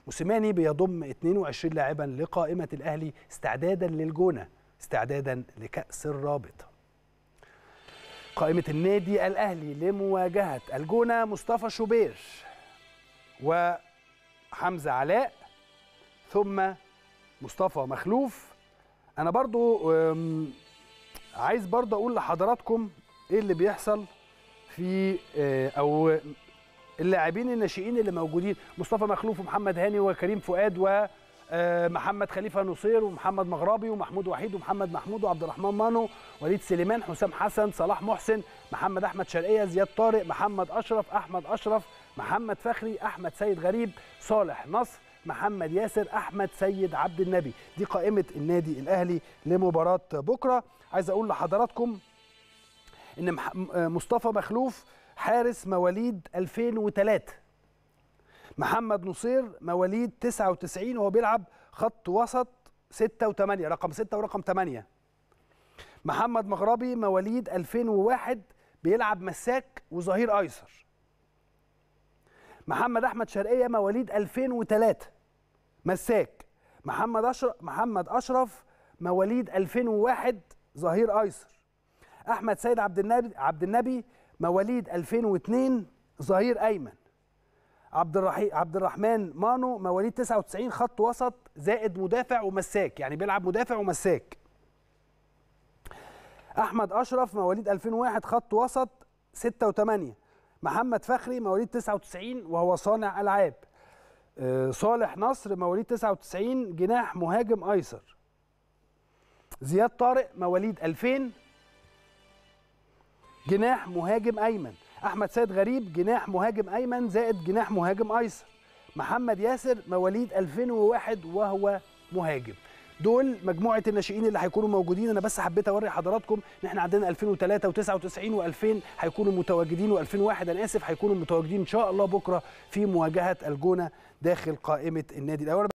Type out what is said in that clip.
موسيماني بيضم 22 لاعبا لقائمه الاهلي استعدادا للجونه استعدادا لكاس الرابطه قائمه النادي الاهلي لمواجهه الجونه مصطفى شوبير وحمزه علاء ثم مصطفى مخلوف انا برضو أم، عايز برضو اقول لحضراتكم ايه اللي بيحصل في آه، او اللاعبين الناشئين اللي موجودين مصطفى مخلوف ومحمد هاني وكريم فؤاد ومحمد خليفه نصير ومحمد مغربي ومحمود وحيد ومحمد محمود وعبد الرحمن مانو وليد سليمان حسام حسن صلاح محسن محمد احمد شرقيه زياد طارق محمد اشرف احمد اشرف محمد فخري احمد سيد غريب صالح نصر محمد ياسر احمد سيد عبد النبي دي قائمه النادي الاهلي لمباراه بكره عايز اقول لحضراتكم ان مح- مصطفى مخلوف حارس مواليد 2003 محمد نصير مواليد 99 وهو بيلعب خط وسط 6 و8 رقم 6 ورقم 8 محمد مغربي مواليد 2001 بيلعب مساك وظهير ايسر محمد احمد شرقيه مواليد 2003 مساك محمد اشرف محمد اشرف مواليد 2001 ظهير ايسر احمد سيد عبد النبي عبد النبي مواليد 2002 ظهير ايمن عبد الرحيم عبد الرحمن مانو مواليد 99 خط وسط زائد مدافع ومساك يعني بيلعب مدافع ومساك احمد اشرف مواليد 2001 خط وسط 6 و8 محمد فخري مواليد 99 وهو صانع العاب آه، صالح نصر مواليد 99 جناح مهاجم ايسر زياد طارق مواليد 2000 جناح مهاجم ايمن احمد سيد غريب جناح مهاجم ايمن زائد جناح مهاجم ايسر محمد ياسر مواليد 2001 وهو مهاجم دول مجموعه الناشئين اللي هيكونوا موجودين انا بس حبيت اوري حضراتكم ان احنا عندنا 2003 و99 و2000 هيكونوا متواجدين و2001 انا اسف هيكونوا متواجدين ان شاء الله بكره في مواجهه الجونه داخل قائمه النادي الاول